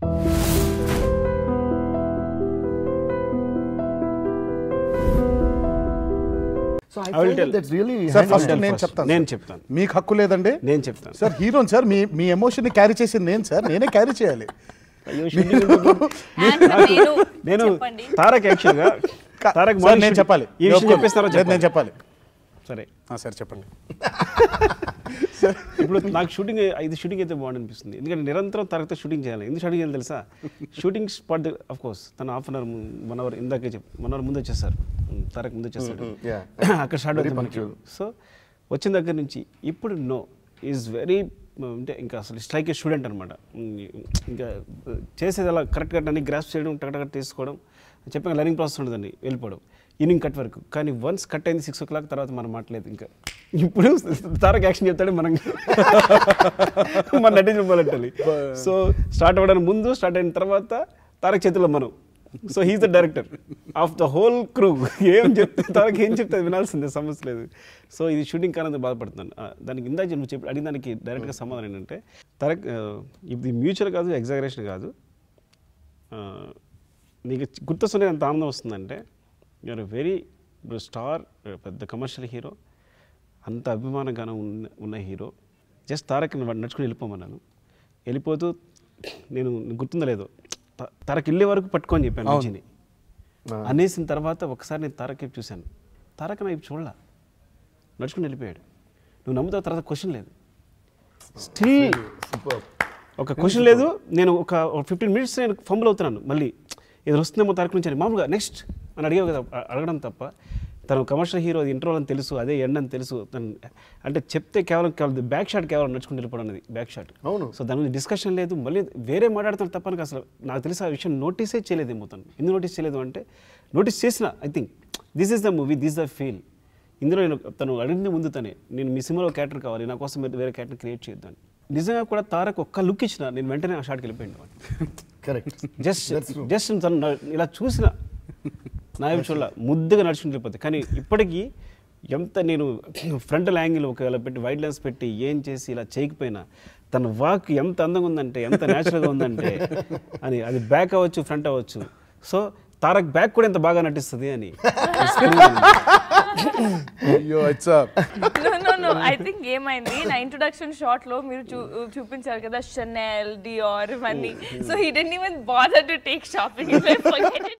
So I I will fell tell. That's really sir first tell నేను first. చెప్తాను నేను sir. చెప్తాను. మీకు హక్కు లేదండి నేను చెప్తాను సార్ హీరోని సార్ మీ మీ ఎమోషన్ ని క్యారీ చేసింది నేను సార్ నేనే క్యారీ చేయాలి అయ్యో, shooting ఎందుకు? Answer నేను నేను చెప్పండి తారక్ యాక్చువల్ గా తారక్ సార్ మార్నింగ్ నేను షూట్- చెప్పాలి ఈ విషయం ఒప్పుకోను. చెప్పేస్తారా లేదు, నేను చెప్పాలి. చెప్పాలి సరే ఆ, సార్ చెప్పండి ఇప్పుడు నాకు షూటింగ్ ఇది షూటింగ్ అయితే బాగుంది అనిపిస్తుంది ఎందుకంటే నిరంతరం తరగతి షూటింగ్ చేయాలి ఎందుకు షూటింగ్ చేయాలి తెలుసా షూటింగ్ స్పాట్ ఆఫ్ కోర్స్ తను half an hour one hour ఇందాకే చెప్ వన్ అవర్ ముందు వచ్చేసారు తరక్ ముందు వచ్చేసాడు yeah. అక్కడ స్టార్ట్ అవుతుంది మనకి సో వచ్చిన దగ్గర నుంచి ఇప్పుడు నో ఈజ్ వెరీ అంటే ఇంకా అసలు స్ట్రైక్ ఏ స్టూడెంట్ అనమాట ఇంకా చేసేది అలా కరెక్ట్గా అన్ని గ్రాస్ చేయడం టక్ తీసుకోవడం చెప్పాక లెర్నింగ్ ప్రాసెస్ ఉండదండి వెళ్ళిపోవడం ఈవినింగ్ కట్ వరకు కానీ వన్స్ కట్ అయింది సిక్స్ ఓ క్లాక్ తర్వాత మనం మాట్లాడలేదు ఇంకా ఇప్పుడు తారక్ యాక్షన్ చెప్తాడు మనం మన నటించబోలంటాలి సో స్టార్ట్ అవ్వడానికి ముందు స్టార్ట్ అయిన తర్వాత తారక్ చేతిలో మనం so he's the director of the whole crew ఏం చెప్తే తారక్ ఏం చెప్తే అది వినాల్సిందే సమస్య లేదు సో ఇది షూటింగ్ కారణంతో బాధపడుతున్నాను ఆ, దానికి ఇందాక నువ్వు చెప్పి అడిగిన దానికి డైరెక్ట్గా సమాధానం ఏంటంటే తారక్ ఆ, ఇది మ్యూచువల్ కాదు ఎగ్జాగరేషన్ కాదు ఆ, నీకు గుర్తొస్తున్న ఎంత ఆనందం వస్తుందంటే యూఆర్ వెరీ ఇప్పుడు స్టార్ పెద్ద కమర్షియల్ హీరో అంత అభిమాన గానం ఉన్న ఉన్న హీరో జస్ట్ తారక్ నడుచుకుని వెళ్ళిపోమన్నాను వెళ్ళిపోతూ నేను నీకు గుర్తుందో లేదో త- తారక్ వెళ్ళే వరకు పట్టుకొని చెప్పాను మంచిని అనేసిన తర్వాత ఒకసారి నేను తారక్ వైపు చూశాను తారక్ నా వైపు చూడలా నడుచుకుని వెళ్ళిపోయాడు నువ్వు నమ్ముతావు తర్వాత క్వశ్చన్ లేదు స్టిల్ ఒక క్వశ్చన్ లేదు నేను ఒక ఫిఫ్టీన్ మినిట్స్ నేను ఫంబుల్ అవుతున్నాను మళ్ళీ ఇది వస్తుందేమో తారీఖు నుంచి అని మామూలుగా నెక్స్ట్ అని అడిగావు కదా అ- అడగడం తప్ప తను కమర్షియల్ హీరో అది ఇంటర్వల్ అని తెలుసు అదే ఎండ్ అని తెలుసు తను అంటే చెప్తే కేవలం కేవలం బ్యాక్ షాట్ కేవలం నడుచుకుంటూ వెళ్ళిపోవడం అనేది బ్యాక్ షాట్ అవును. సో దాని మీద డిస్కషన్ లేదు మళ్ళీ వేరే మాట్లాడుతాను తప్ప నాకు అసలు నాకు తెలిసి ఆ విషయం నోటీసే చేయలేదేమో తను ఎందుకు నోటీస్ చేయలేదు అంటే నోటీస్ చేసిన I think this is the movie this the feel ఇందులో నేను తను అడిగింది ముందు తనే నేను మీ సినిమాలో క్యారెక్టర్ కావాలి నా కోసం మీరు వేరే క్యారెక్టర్ క్రియేట్ చేయొద్దని నిజంగా కూడా తారక్ ఒక్క లుక్ ఇచ్చిన నేను వెంటనే ఆ షాట్కి వెళ్ళిపోయాను కరెక్ట్ జస్ట్ జస్ట్ తను నా- ఇలా చూసిన నా చూడ ముద్దుగా నడుచుకుని వెళ్ళిపోతే కానీ ఇప్పటికీ ఎంత నేను ఫ్రంటల్ యాంగిల్ ఒకవేళ పెట్టి వైట్ లెన్స్ పెట్టి ఏం చేసి ఇలా చేయకపోయినా తన వాక్ ఎంత అందంగా ఉందంటే ఎంత న్యాచురల్గా ఉందంటే అని అది బ్యాక్ అవ్వచ్చు ఫ్రంట్ అవ్వచ్చు సో తారక్ బ్యాక్ కూడా ఎంత బాగా నటిస్తుంది అని అయ్యో it's no no no I think ఏమైంది నా ఇంట్రొడక్షన్ షాట్ లో మీరు చూ- చూపించారు కదా షనెల్ డియోర్ ఇవన్నీ so he didn't even bother to take shopping